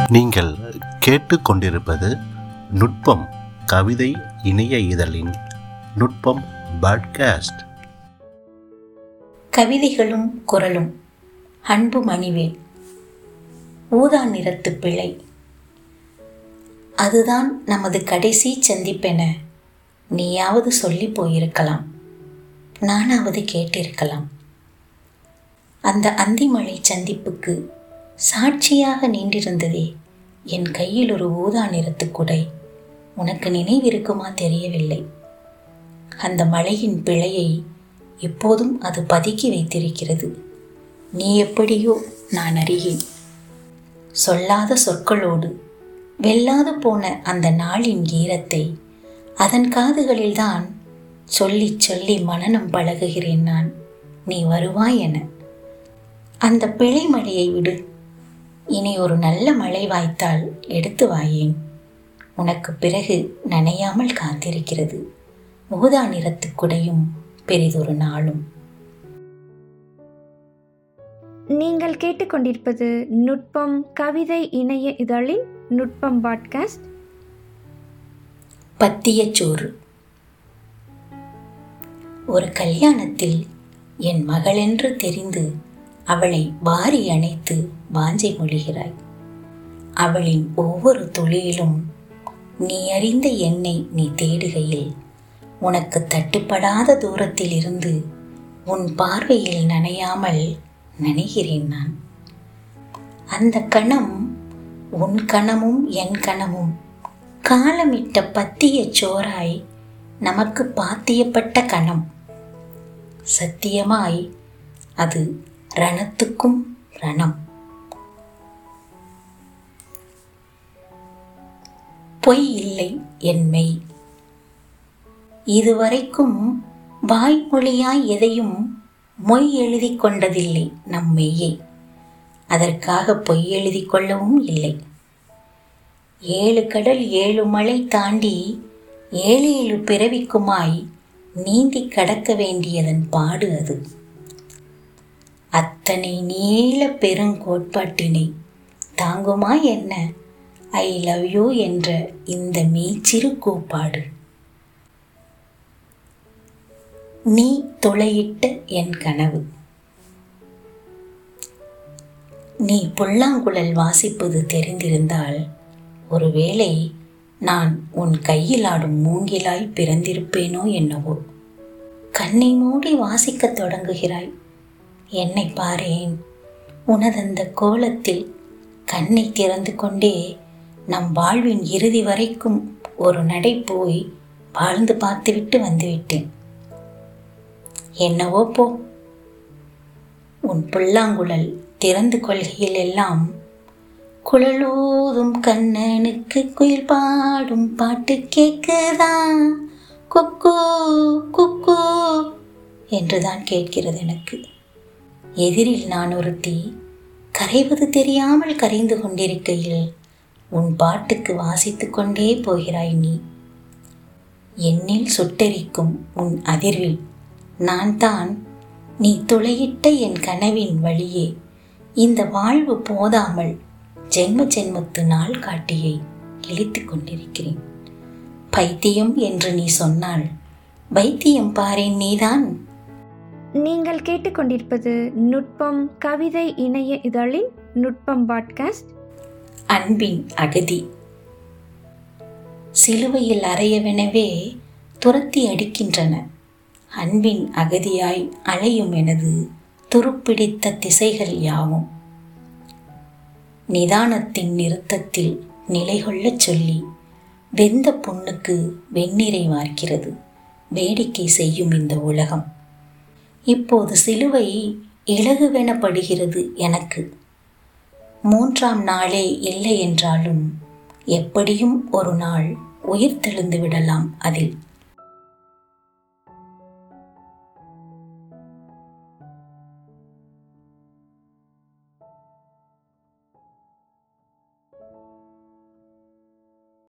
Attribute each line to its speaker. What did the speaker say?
Speaker 1: நீங்கள் கேட்டுக்கொண்டிருப்பது நுட்பம் கவிதை இணைய இதழின் நுட்பம் பாட்காஸ்ட்
Speaker 2: கவிதைகளும் குரலும் அன்பு மணிவேல் ஊதா நிறத்து பிள்ளை அதுதான் நமது கடைசி சந்திப்பென நீயாவது சொல்லி போயிருக்கலாம் நானாவது கேட்டிருக்கலாம் அந்த அந்திமழை சந்திப்புக்கு சாட்சியாக நின்றிருந்ததே என் கையில் ஒரு ஊதா நிறத்து குடை உனக்கு நினைவிருக்குமா தெரியவில்லை அந்த மழையின் பிழையை இப்போதும் அது பதுக்கி வைத்திருக்கிறது நீ எப்படியோ நான் அறியேன் சொல்லாத சொற்களோடு வெல்லாது போன அந்த நாளின் ஈரத்தை அதன் காதுகளில்தான் சொல்லி சொல்லி மனநம் பழகுகிறேன் நான் நீ வருவாய் என அந்த பிழை மழையை விடு இனி ஒரு நல்ல மழை வாய்த்தால் எடுத்து வாயேன் உனக்கு பிறகு நனையாமல் காத்திருக்கிறது ஊதா நிறத்து குடையும் பெரிதொரு நாளும்
Speaker 3: நீங்கள் கேட்டுக்கொண்டிருப்பது நுட்பம் கவிதை இணைய இதழின் நுட்பம் பாட்காஸ்ட்
Speaker 2: பத்தியச்சோறு ஒரு கல்யாணத்தில் என் மகளென்று தெரிந்து அவளை வாரி அணைத்து வாஞ்சை மொழிகிறாய் அவளின் ஒவ்வொரு தொழிலும் நீ அறிந்த என்னை நீ தேடுகையில் உனக்கு தட்டுப்படாத தூரத்தில் இருந்து உன் பார்வையில் நனையாமல் நனைகிறேன் நான் அந்த கணம் உன் கணமும் என் கணமும் காலமிட்ட பத்திய சோறாய் நமக்கு பாத்தியப்பட்ட கணம் சத்தியமாய் அது ரணத்துக்கும் ரணம் பொய் இல்லை என் மெய் இதுவரைக்கும் வாய்மொழியாய் எதையும் மொய் எழுதி கொண்டதில்லை நம் மெய்யை அதற்காக பொய் எழுதி கொள்ளவும் இல்லை ஏழு கடல் ஏழு மலை தாண்டி ஏழு ஏழு பிறவிக்குமாய் நீந்தி கடக்க வேண்டியதன் பாடு அது அத்தனை நீள பெருங்கோட்பாட்டினை தாங்குமா என்ன ஐ லவ் யூ என்ற இந்த மீச்சிறு கூப்பாடு நீ துளையிட்ட என் கனவு நீ புல்லாங்குழல் வாசிப்பது தெரிந்திருந்தால் ஒருவேளை நான் உன் கையில் ஆடும் மூங்கிலாய் பிறந்திருப்பேனோ என்னவோ கண்ணை மூடி வாசிக்கத் தொடங்குகிறாய் என்னை பாரேன் உனதந்த கோலத்தில் கண்ணை திறந்து கொண்டே நம் வாழ்வின் இறுதி வரைக்கும் ஒரு நடை போய் வாழ்ந்து பார்த்துவிட்டு வந்துவிட்டேன் என்னவோ போ உன் புல்லாங்குழல் திறந்து கொள்கையில் எல்லாம் குழலூதும் கண்ணனுக்கு குயில் பாடும் பாட்டு கேட்குதா குக்கு குக்கு என்றுதான் கேட்கிறது எனக்கு எதிரில் நான் ஒருத்தி கரைவது தெரியாமல் கரைந்து கொண்டிருக்கையில் உன் பாட்டுக்கு வாசித்து கொண்டே போகிறாய் நீ என்னில் சுட்டெரிக்கும் உன் அதிர்வில் நான் தான் நீ துளையிட்ட என் கனவின் வழியே இந்த வாழ்வு போதாமல் ஜென்ம ஜென்மத்து நாள் காட்டியை இழித்து கொண்டிருக்கிறேன் பைத்தியம் என்று நீ சொன்னால் வைத்தியம் பாரேன் நீதான்
Speaker 3: நீங்கள் கேட்டுக்கொண்டிருப்பது நுட்பம் கவிதை இணைய இதழின் நுட்பம் பாட்காஸ்ட்
Speaker 2: அன்பின் அகதி சிலுவையில் அறையவெனவே துரத்தி அடிக்கின்றன அன்பின் அகதியாய் அலையும் எனது துருப்பிடித்த திசைகள் யாவும் நிதானத்தின் நிறுத்தத்தில் நிலை கொள்ளச் சொல்லி வெந்த பொண்ணுக்கு வெந்நீரை வார்க்கிறது வேடிக்கை செய்யும் இந்த உலகம் இப்போது சிலுவை இலகுவெனப்படுகிறது எனக்கு மூன்றாம் நாளே இல்லை என்றாலும் எப்படியும் ஒரு நாள் உயிர் தெழுந்து விடலாம் அதில்